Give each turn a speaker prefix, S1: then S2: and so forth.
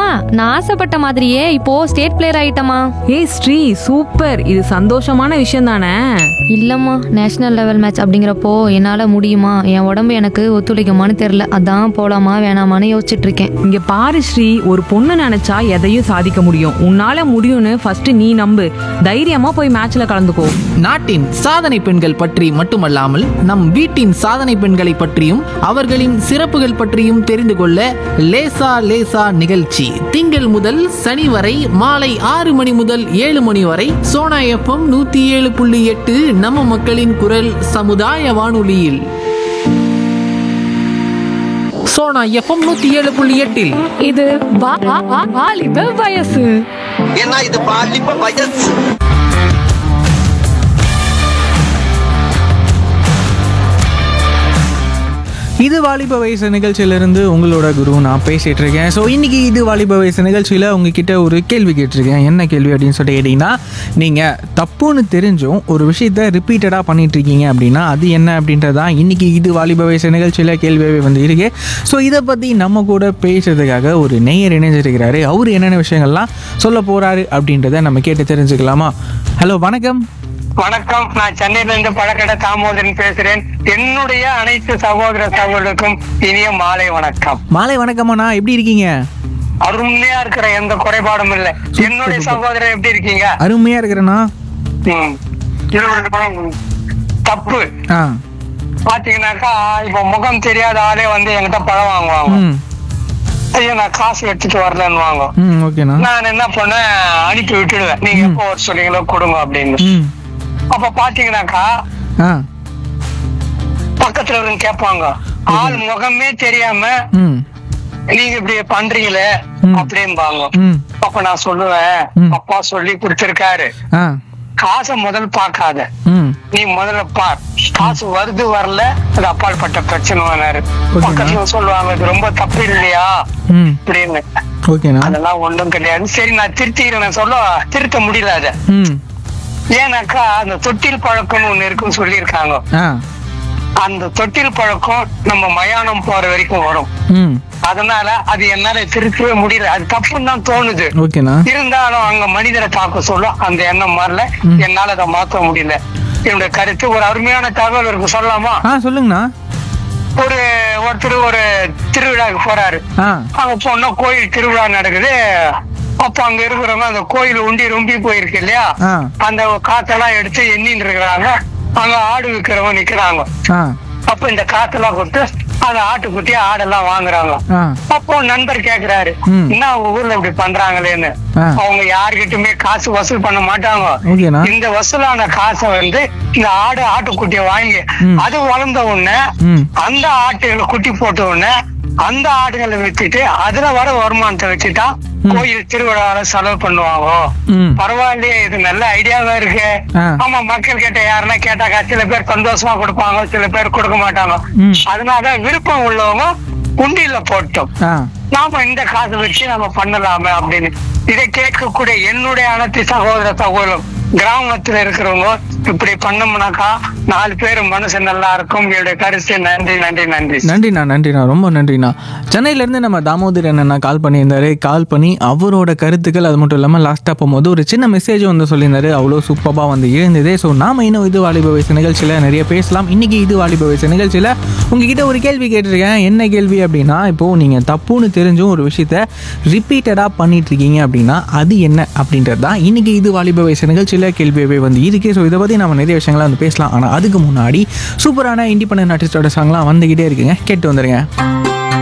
S1: நான் ஆசைப்பட்ட மாதிரியே இப்போ ஸ்டேட் பிளேயர் ஆயிட்டமா
S2: ஏய் ஸ்ரீ சூப்பர் இது சந்தோஷமான விஷயம் தானே
S1: இல்லம்மா நேஷனல் லெவல் மேட்ச் அப்படிங்கிறப்போ என்னால முடியுமா என் உடம்பு எனக்கு ஒத்துழைக்குமான்னு தெரியல அதான் போலாமா வேணாமான்னு யோசிச்சுட்டு இருக்கேன்
S2: இங்க பாரு ஸ்ரீ ஒரு பொண்ணு நினைச்சா எதையும் சாதிக்க முடியும் உன்னால முடியும்னு ஃபர்ஸ்ட் நீ நம்பு தைரியமா போய் மேட்ச்ல கலந்துக்கோ
S3: நாட்டின் சாதனை பெண்கள் பற்றி மட்டுமல்லாமல் நம் வீட்டின் சாதனை பெண்களை பற்றியும் அவர்களின் சிறப்புகள் பற்றியும் தெரிந்து கொள்ள லேசா லேசா நிகழ்ச்சி திங்கள் முதல் சனி வரை மாலை ஆறு மணி முதல் ஏழு மணி வரை சோனா எஃப்எம் நூத்தி ஏழு புள்ளி எட்டு நம்ம மக்களின் குரல் சமுதாய வானொலியில் சோனா எஃப்எம் நூத்தி ஏழு புள்ளி எட்டில்
S4: இது வா- வா- வா- வாலிப வயசு
S5: ஏன்னா இது பாலிப்ப வயசு
S6: இது வாலிப வயசு நிகழ்ச்சியிலிருந்து உங்களோட குரு நான் பேசிட்டு இருக்கேன் ஸோ இன்னைக்கு இது வாலிப வயசு நிகழ்ச்சியில் உங்ககிட்ட ஒரு கேள்வி கேட்டிருக்கேன் என்ன கேள்வி அப்படின்னு சொல்லிட்டு கேட்டிங்கன்னா நீங்கள் தப்புன்னு தெரிஞ்சும் ஒரு விஷயத்த ரிப்பீட்டடாக பண்ணிட்டு இருக்கீங்க அப்படின்னா அது என்ன அப்படின்றதான் இன்னைக்கு இது வாலிப வயசு நிகழ்ச்சியில் கேள்வியாகவே வந்து இருக்கு ஸோ இதை பற்றி நம்ம கூட பேசுறதுக்காக ஒரு நெய்யர் இணைஞ்சிருக்கிறாரு அவர் என்னென்ன விஷயங்கள்லாம் சொல்ல போறாரு அப்படின்றத நம்ம கேட்டு தெரிஞ்சுக்கலாமா ஹலோ வணக்கம்
S7: வணக்கம் நான் சென்னையில இருந்து பழக்கடை தாமோதரன் பேசுறேன் என்னுடைய அனைத்து சகோதர சகோதரருக்கும் இனிய மாலை வணக்கம்
S6: மாலை வணக்கம்ண்ணா எப்படி இருக்கீங்க
S7: அருமையா இருக்கிற எந்த குறைபாடும் இல்லை என்னுடைய சகோதரர் எப்படி இருக்கீங்க
S6: அருமையாக இருக்கிறேண்ணா
S7: ம். இது ஒரு தப்பு
S6: ஆ
S7: பாத்தீங்கன்னாக்கா இப்ப முகம் தெரியாத ஆளே வந்து என்கிட்ட பழம் வாங்குவாங்க
S6: ம்
S7: ஐயோ நான் காசு எடுத்துட்டு வரலன்னு வாங்க
S6: ம் ஓகேண்ணா
S7: நான் என்ன பண்ணேன் அனுப்பி விட்டுடுவேன் நீங்க எப்போ வர சொன்னீங்களோ கொடுங்க அப்படின்னு
S6: ம்
S7: அப்ப பாத்தீங்கன்னாக்கா
S6: ஆ
S7: பக்கத்துல இருந்து கேட்பாங்க ஆள் முகமே தெரியாம
S6: ம்
S7: நீங்க இப்படி பண்றீங்களே
S6: ம்.
S7: அப்படிம்பாங்க
S6: ம்
S7: அப்ப நான் சொல்லுவேன்
S6: ம்.
S7: அப்பா சொல்லி கொடுத்திருக்காரு
S6: ஆ
S7: காசை முதல் பார்க்காத
S6: ம்
S7: நீ முதல்ல பார் காசு வருது வரல அது அப்பால் பட்ட பிரச்சனை வேணாரு
S6: ஓகேண்ணா.
S7: பக்கத்துல சொல்லுவாங்க இது ரொம்ப தப்பு இல்லையா
S6: ம்
S7: அப்படின்னு
S6: ஓகேண்ணா
S7: அதெல்லாம் ஒண்ணும் கிடையாது சரி நான் திருத்திக்கிறேன் நான் சொல்ல திருத்த முடியல அத
S6: ம்
S7: ஏன்னாக்கா அந்த தொட்டில் பழக்கம்னு ஒண்ணு இருக்குன்னு சொல்லியிருக்காங்க
S6: ஆ
S7: அந்த தொட்டில் பழக்கம் நம்ம மயானம் போற வரைக்கும் வரும்
S6: ம்
S7: அதனால அது என்னால திருத்தவே முடியல அது தப்புன்னு தான் தோணுது
S6: ஓகேண்ணா
S7: இருந்தாலும் அங்க மனிதரை பார்க்க சொல்ல அந்த எண்ணம் மாறல
S6: ம்.
S7: என்னால அதை மாத்த முடியல என்னுடைய கருத்து ஒரு அருமையான தகவல் இருக்கு சொல்லலாமா
S6: ஆ சொல்லுங்கண்ணா
S7: ஒரு ஒருத்தர் ஒரு திருவிழாவுக்கு போறாரு
S6: ஆ
S7: அங்க போனா கோயில் திருவிழா நடக்குது அப்ப அங்க இருக்கிறவங்க அந்த கோயில் உண்டி ரொம்பி போயிருக்கு இல்லையா
S6: ஆ.
S7: அந்த காத்தெல்லாம் எடுத்து எண்ணின்னு இருக்கிறாங்க அங்க ஆடு விற்கிறவங்க நிக்கிறாங்க
S6: ஆ
S7: அப்ப இந்த காத்தெல்லாம் கொடுத்து அந்த ஆட்டுக்குட்டி ஆடெல்லாம் வாங்குறாங்க
S6: ஆ
S7: அப்போ நண்பர் கேக்குறாரு
S6: ம்.
S7: என்ன அவங்க ஊர்ல இப்படி பண்றாங்களேன்னு
S6: ஆ.
S7: அவங்க யாருகிட்டயுமே காசு வசூல் பண்ண மாட்டாங்க
S6: ஓகேண்ணா
S7: இந்த வசூலான காசை வந்து இந்த ஆடு ஆட்டுக்குட்டியை வாங்கி
S6: ம்.
S7: அது வளர்ந்த உடனே
S6: ம்
S7: அந்த ஆட்டுகளை குட்டி போட்ட உடனே அந்த ஆடுகளை வித்துட்டு அதுல வர வருமானத்தை வச்சுட்டா கோயில் திருவிழாவில செலவு பண்ணுவாங்க
S6: ம்
S7: பரவாயில்லையே இது நல்ல ஐடியாவா இருக்கு
S6: ஆ.
S7: ஆமா மக்கள் கிட்ட யாருன்னா கேட்டாக்கா சில பேர் சந்தோஷமா கொடுப்பாங்க சில பேர் கொடுக்க மாட்டாங்க
S6: ம்.
S7: அதனால விருப்பம் உள்ளவங்க உண்டியில போட்டோம்
S6: ஆ
S7: நாம இந்த காசை வச்சு நம்ம பண்ணலாமே அப்படின்னு இதை கேட்கக்கூடிய என்னுடைய அனைத்து சகோதர சகோதரம் கிராமத்துல இருக்கிறவங்க இப்படி பண்ணோம்னாக்கா நாலு பேர் மனசு நல்லா இருக்கும் என்னுடைய கருத்து நன்றி நன்றி நன்றி
S6: நன்றிண்ணா நன்றிண்ணா ரொம்ப நன்றிண்ணா சென்னையிலேருந்து நம்ம தாமோதர் அண்ணா கால் பண்ணியிருந்தாரு கால் பண்ணி அவரோட கருத்துக்கள் அது மட்டும் இல்லாமல் லாஸ்ட்டாக போகும்போது ஒரு சின்ன மெசேஜ் வந்து சொல்லியிருந்தாரு அவ்வளோ சூப்பராக வந்து இருந்தது ஸோ நாம இன்னும் இது வாலிப வயசு நிகழ்ச்சியில் நிறைய பேசலாம் இன்னைக்கு இது வாலிப வயசு நிகழ்ச்சியில் உங்ககிட்ட ஒரு கேள்வி கேட்டிருக்கேன் என்ன கேள்வி அப்படின்னா இப்போது நீங்கள் தப்புன்னு தெரிஞ்சும் ஒரு விஷயத்த ரிப்பீட்டடாக பண்ணிட்டு இருக்கீங்க அப்படின்னா அது என்ன அப்படின்றது தான் இன்னைக்கு இது வாலிப வயசு நிகழ்ச்சியில் கேள்வியாகவே வந்து இருக்கு ஸோ இதை பற்றி நம்ம நிறைய விஷயங்களை வந்து பேசலாம் ஆனால் அதுக்கு முன்னாடி சூப்பரான இண்டிபெண்டன்ட் ஆர்டிஸ்டோட சாங்லாம் வந்துக்கிட்டே இருக்குங்க கேட்டு வந்துருங்க